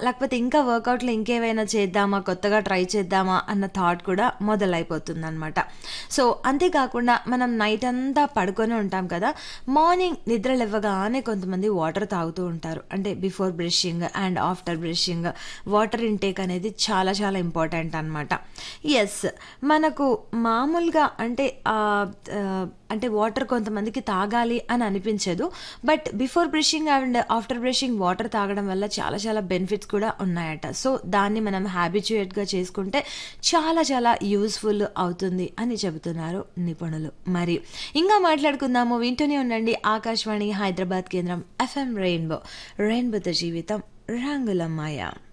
లేకపోతే ఇంకా వర్కౌట్లు ఇంకేమైనా చేద్దామా కొత్తగా ట్రై చేద్దామా అన్న థాట్ కూడా మొదలైపోతుంది అనమాట సో అంతేకాకుండా మనం నైట్ అంతా పడుకొని ఉంటాం కదా మార్నింగ్ నిద్ర లేవగానే కొంతమంది వాటర్ తాగుతూ ఉంటారు అంటే before brushing and after brushing water intake అనేది చాలా చాలా ఇంపార్టెంట్ అనమాట ఎస్ మనకు మామూలుగా అంటే ఆ, ఆ, అంటే వాటర్ కొంతమందికి తాగాలి అని అనిపించదు but before brushing and after brushing water తాగడం వల్ల చాలా చాలా బెనిఫిట్స్ కూడా ఉన్నాయట సో దాన్ని మనం హ్యాబిచుయేట్గా చేసుకుంటే చాలా చాలా యూస్ఫుల్ అవుతుంది అని చెబుతున్నారు నిపుణులు మరి ఇంకా మాట్లాడుకుందాము వింటూనే ఉండండి ఆకాశవాణి హైదరాబాద్ కేంద్రం ఎఫ్ఎం రెయిన్బో రెయిన్బోతో జీవితం రంగులమ్మాయ